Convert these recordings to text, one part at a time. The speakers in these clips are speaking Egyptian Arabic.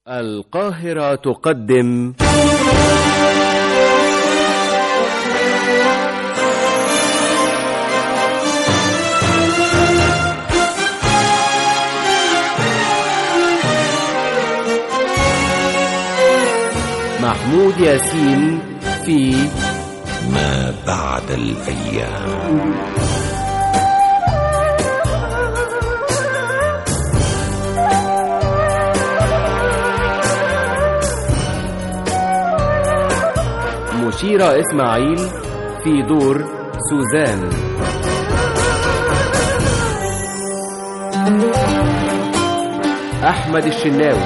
القاهرة تقدم محمود ياسين في ما بعد الأيام مشيرة إسماعيل في دور سوزان أحمد الشناوي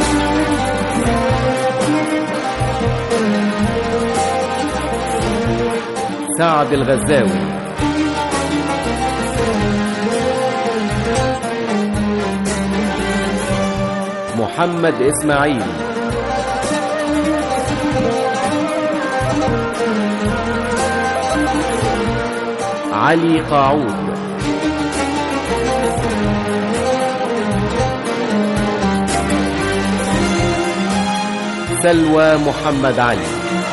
سعد الغزاوي محمد إسماعيل علي قاعود سلوى محمد علي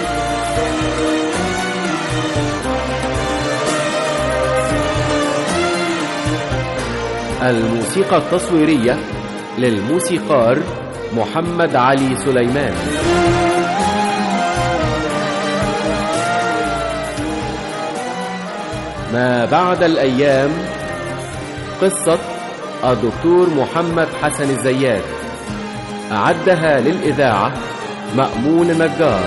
الموسيقى التصويرية للموسيقار محمد علي سليمان ما بعد الأيام قصة الدكتور محمد حسن الزيات أعدها للإذاعة مأمون النجار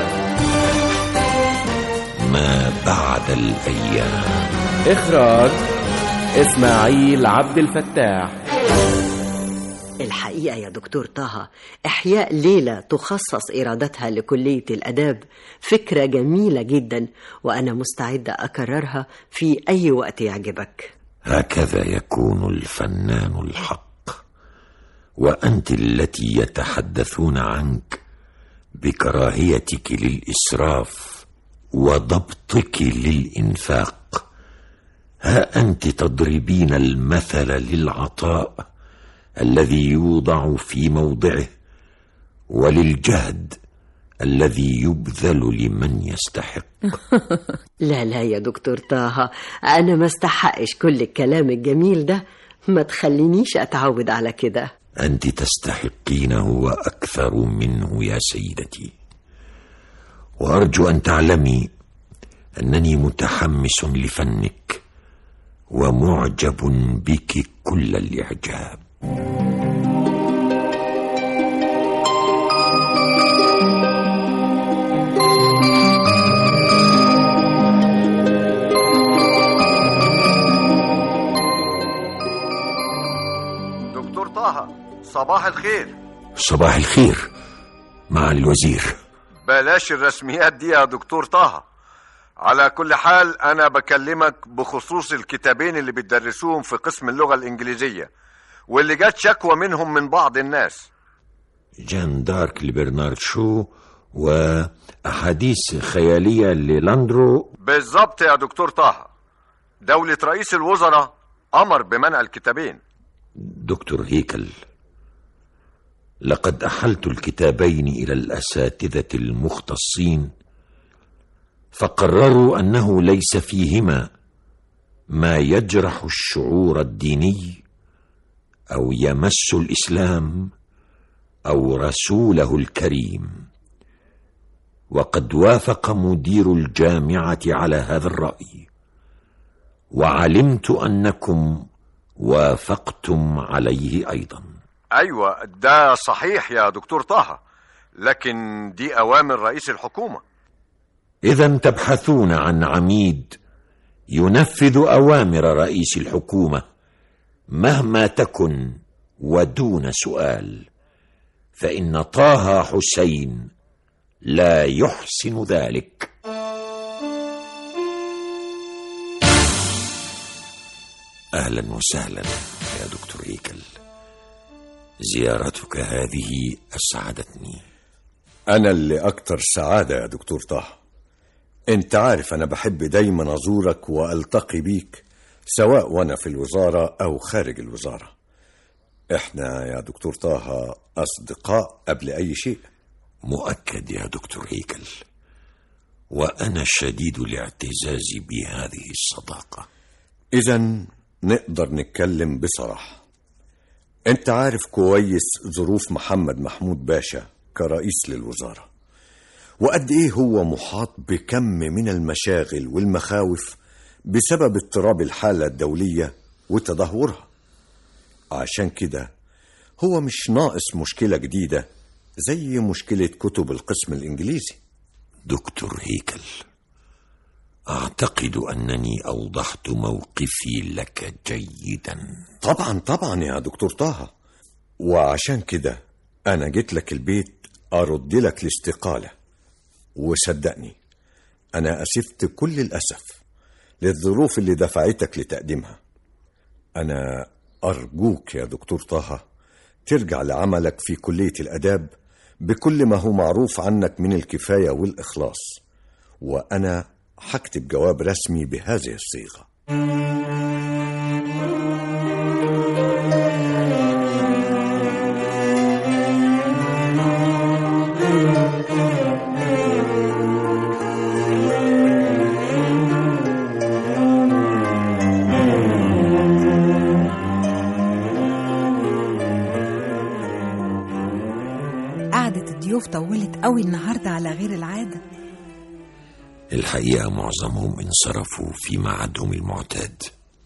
ما بعد الأيام إخراج إسماعيل عبد الفتاح الحقيقة يا دكتور طه إحياء ليلة تخصص إرادتها لكلية الأداب فكرة جميلة جدا وأنا مستعدة أكررها في أي وقت يعجبك هكذا يكون الفنان الحق وأنت التي يتحدثون عنك بكراهيتك للإسراف وضبطك للإنفاق ها أنت تضربين المثل للعطاء الذي يوضع في موضعه وللجهد الذي يبذل لمن يستحق لا لا يا دكتور طه أنا ما استحقش كل الكلام الجميل ده ما تخلينيش أتعود على كده انت تستحقينه واكثر منه يا سيدتي وارجو ان تعلمي انني متحمس لفنك ومعجب بك كل الاعجاب دكتور طه صباح الخير صباح الخير مع الوزير بلاش الرسميات دي يا دكتور طه على كل حال انا بكلمك بخصوص الكتابين اللي بتدرسوهم في قسم اللغة الانجليزية واللي جت شكوى منهم من بعض الناس جان دارك لبرنارد شو وأحاديث خيالية للاندرو بالظبط يا دكتور طه دولة رئيس الوزراء امر بمنع الكتابين دكتور هيكل لقد أحلت الكتابين إلى الأساتذة المختصين فقرروا أنه ليس فيهما ما يجرح الشعور الديني أو يمس الإسلام أو رسوله الكريم وقد وافق مدير الجامعة على هذا الرأي وعلمت أنكم وافقتم عليه أيضا ايوه ده صحيح يا دكتور طه لكن دي اوامر رئيس الحكومة إذا تبحثون عن عميد ينفذ أوامر رئيس الحكومة مهما تكن ودون سؤال فإن طه حسين لا يحسن ذلك أهلا وسهلا يا دكتور هيكل زيارتك هذه أسعدتني أنا اللي أكتر سعادة يا دكتور طه أنت عارف أنا بحب دايما أزورك وألتقي بيك سواء وأنا في الوزارة أو خارج الوزارة احنا يا دكتور طه أصدقاء قبل أي شيء مؤكد يا دكتور هيكل وأنا شديد الاعتزاز بهذه الصداقة إذا نقدر نتكلم بصراحة أنت عارف كويس ظروف محمد محمود باشا كرئيس للوزارة وقد إيه هو محاط بكم من المشاغل والمخاوف بسبب اضطراب الحالة الدولية وتدهورها عشان كده هو مش ناقص مشكلة جديدة زي مشكلة كتب القسم الإنجليزي دكتور هيكل أعتقد أنني أوضحت موقفي لك جيدا طبعا طبعا يا دكتور طه وعشان كده أنا جيت لك البيت أرد لك الاستقالة وصدقني أنا أسفت كل الأسف للظروف اللي دفعتك لتقديمها أنا أرجوك يا دكتور طه ترجع لعملك في كلية الآداب بكل ما هو معروف عنك من الكفاية والإخلاص وأنا هكتب جواب رسمي بهذه الصيغة قعدة الضيوف طولت قوي النهاردة على غير العادة الحقيقة معظمهم انصرفوا في ميعادهم المعتاد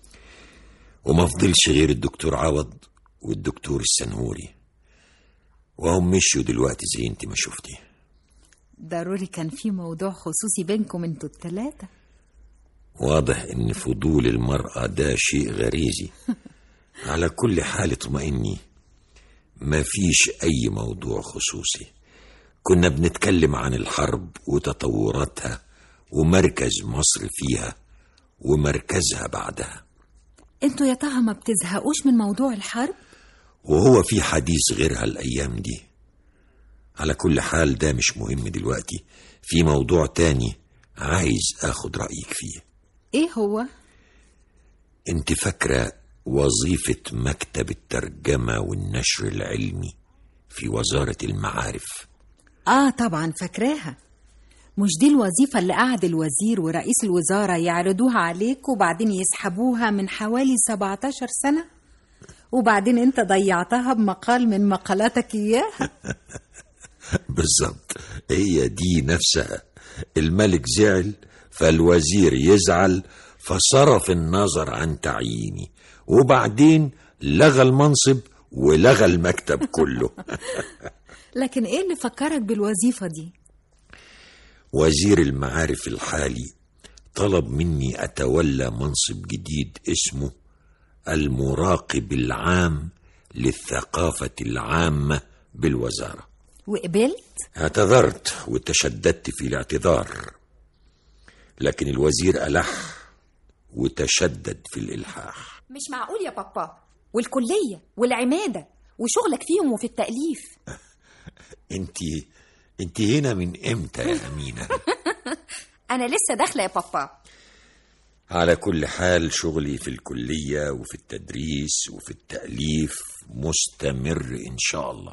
وما فضلش غير الدكتور عوض والدكتور السنهوري وهم مشوا دلوقتي زي انت ما شفتي ضروري كان في موضوع خصوصي بينكم انتوا التلاتة واضح ان فضول المرأة ده شيء غريزي على كل حال اطمئني ما فيش اي موضوع خصوصي كنا بنتكلم عن الحرب وتطوراتها ومركز مصر فيها ومركزها بعدها انتوا يا طه ما بتزهقوش من موضوع الحرب وهو في حديث غيرها الأيام دي على كل حال ده مش مهم دلوقتي في موضوع تاني عايز أخد رأيك فيه ايه هو انت فاكرة وظيفة مكتب الترجمة والنشر العلمي في وزارة المعارف اه طبعا فاكراها مش دي الوظيفة اللي قعد الوزير ورئيس الوزارة يعرضوها عليك وبعدين يسحبوها من حوالي 17 سنة وبعدين انت ضيعتها بمقال من مقالاتك اياها بالظبط هي دي نفسها الملك زعل فالوزير يزعل فصرف النظر عن تعييني وبعدين لغى المنصب ولغى المكتب كله لكن ايه اللي فكرك بالوظيفة دي وزير المعارف الحالي طلب مني اتولى منصب جديد اسمه المراقب العام للثقافه العامه بالوزاره وقبلت اعتذرت وتشددت في الاعتذار لكن الوزير الح وتشدد في الالحاح مش معقول يا بابا والكلية والعمادة وشغلك فيهم وفي التأليف انت انت هنا من امتى يا امينه أنا لسه داخلة يا بابا على كل حال شغلي في الكلية وفي التدريس وفي التأليف مستمر إن شاء الله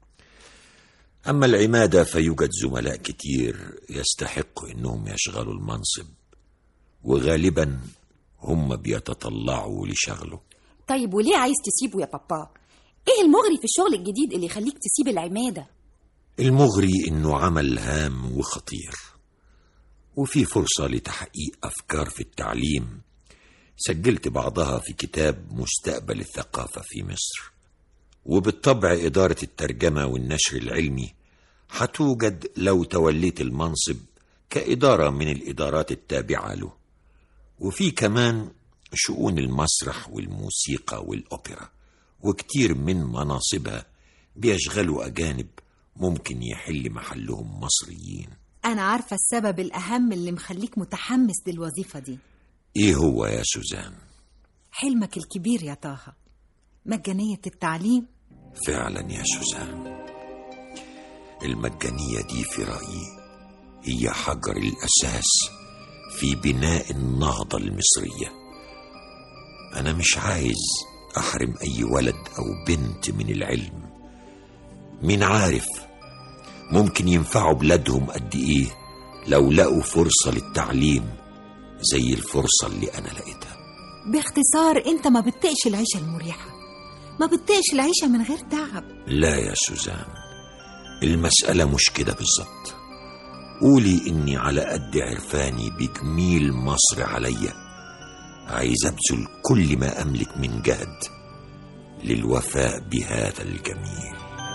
أما العمادة فيوجد زملاء كتير يستحقوا إنهم يشغلوا المنصب وغالبا هم بيتطلعوا لشغله طيب وليه عايز تسيبه يا بابا ايه المغري في الشغل الجديد اللي يخليك تسيب العمادة المغري إنه عمل هام وخطير وفي فرصة لتحقيق أفكار في التعليم سجلت بعضها في كتاب مستقبل الثقافة في مصر وبالطبع إدارة الترجمة والنشر العلمي هتوجد لو توليت المنصب كإدارة من الإدارات التابعة له وفي كمان شؤون المسرح والموسيقى والأوبرا وكتير من مناصبها بيشغلوا أجانب ممكن يحل محلهم مصريين انا عارفة السبب الاهم اللي مخليك متحمس للوظيفة دي إيه هو يا سوزان؟ حلمك الكبير يا طه مجانية التعليم فعلا يا سوزان المجانية دي في رأيي هي حجر الأساس في بناء النهضة المصرية أنا مش عايز أحرم أي ولد أو بنت من العلم مين عارف ممكن ينفعوا بلادهم قد إيه لو لقوا فرصة للتعليم زي الفرصة اللي أنا لقيتها باختصار انت ما بتطقش العيشة المريحة ما بتطقش العيشة من غير تعب لا يا سوزان المسألة مش كده بالظبط قولي إني على قد عرفاني بجميل مصر عليا عايز أبذل كل ما أملك من جهد للوفاء بهذا الجميل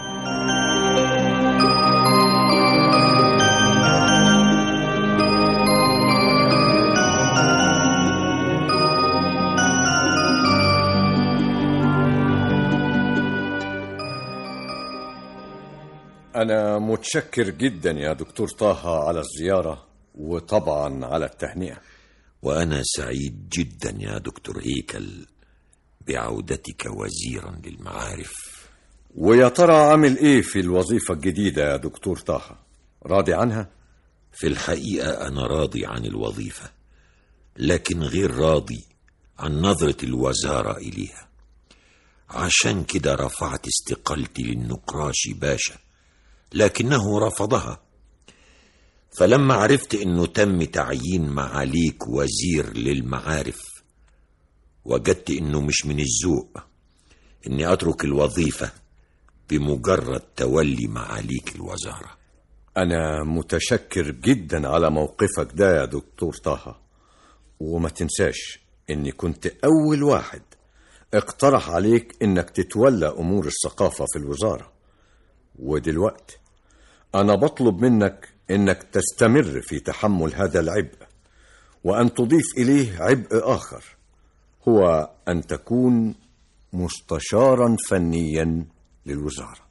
أنا متشكر جدا يا دكتور طه على الزيارة وطبعا على التهنئة وأنا سعيد جدا يا دكتور هيكل بعودتك وزيرا للمعارف ويا ترى عامل إيه في الوظيفة الجديدة يا دكتور طه راضي عنها؟ في الحقيقة أنا راضي عن الوظيفة لكن غير راضي عن نظرة الوزارة إليها عشان كده رفعت استقالتي للنقراشي باشا لكنه رفضها فلما عرفت انه تم تعيين معاليك وزير للمعارف وجدت انه مش من الذوق اني اترك الوظيفه بمجرد تولي معاليك الوزاره أنا متشكر جدا على موقفك ده يا دكتور طه وما تنساش إني كنت أول واحد اقترح عليك إنك تتولى أمور الثقافة في الوزارة ودلوقتي أنا بطلب منك إنك تستمر في تحمل هذا العبء وأن تضيف إليه عبء آخر هو أن تكون مستشارا فنيا للوزارة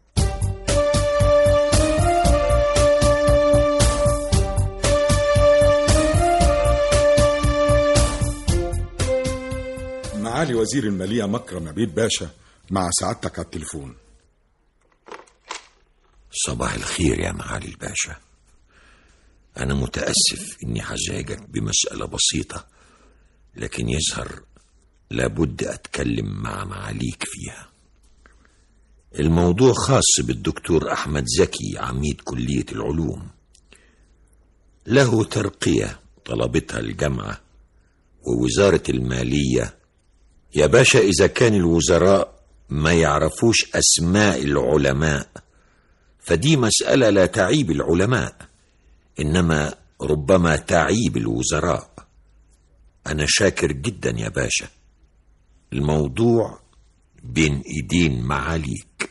معالي وزير المالية مكرم عبيد باشا مع سعادتك على التليفون صباح الخير يا معالي الباشا أنا متأسف إني هزعجك بمسألة بسيطة لكن يظهر لابد أتكلم مع معاليك فيها الموضوع خاص بالدكتور أحمد زكي عميد كلية العلوم له ترقية طلبتها الجامعة ووزارة المالية يا باشا إذا كان الوزراء ما يعرفوش أسماء العلماء فدي مسألة لا تعيب العلماء إنما ربما تعيب الوزراء أنا شاكر جدا يا باشا الموضوع بين إيدين معاليك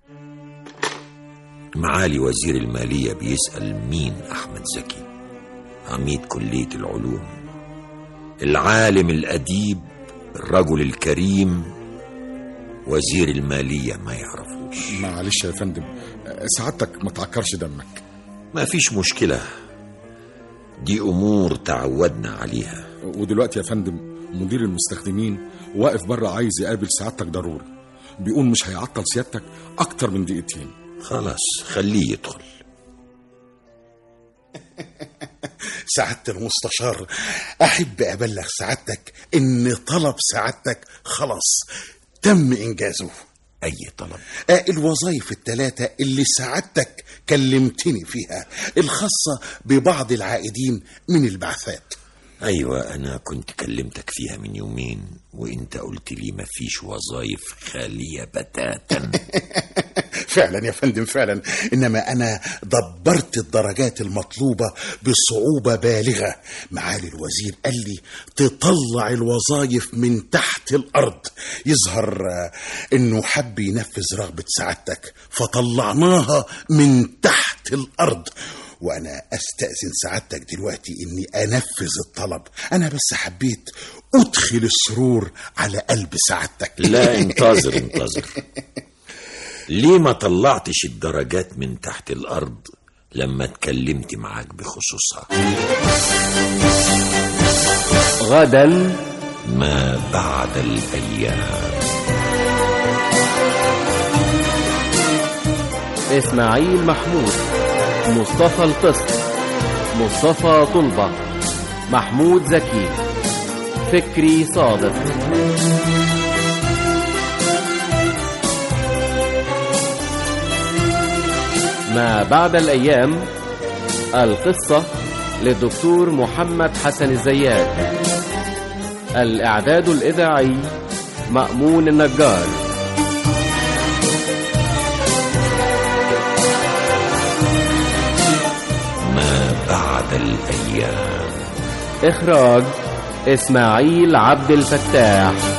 معالي وزير المالية بيسأل مين أحمد زكي عميد كلية العلوم العالم الأديب الرجل الكريم وزير المالية ما يعرفوش معلش يا فندم سعادتك ما تعكرش دمك ما فيش مشكلة دي أمور تعودنا عليها ودلوقتي يا فندم مدير المستخدمين واقف بره عايز يقابل سعادتك ضروري بيقول مش هيعطل سيادتك اكتر من دقيقتين خلاص خليه يدخل سعادة المستشار أحب أبلغ سعادتك إن طلب سعادتك خلاص تم إنجازه أي طلب آه، الوظائف الثلاثة اللي سعادتك كلمتني فيها الخاصة ببعض العائدين من البعثات أيوة أنا كنت كلمتك فيها من يومين وإنت قلت لي مفيش وظايف خالية بتاتا فعلا يا فندم فعلا إنما أنا دبرت الدرجات المطلوبة بصعوبة بالغة معالي الوزير قال لي تطلع الوظائف من تحت الأرض يظهر آه، إنه حب ينفذ رغبة سعادتك فطلعناها من تحت الأرض وأنا أستأذن سعادتك دلوقتي إني أنفذ الطلب أنا بس حبيت أدخل السرور على قلب سعادتك لا انتظر انتظر ليه ما طلعتش الدرجات من تحت الأرض لما اتكلمت معاك بخصوصها غدا ما بعد الأيام إسماعيل محمود مصطفى القسط مصطفى طلبة محمود زكي فكري صادق ما بعد الأيام القصة للدكتور محمد حسن الزيات الإعداد الإذاعي مأمون النجار ما بعد الأيام إخراج إسماعيل عبد الفتاح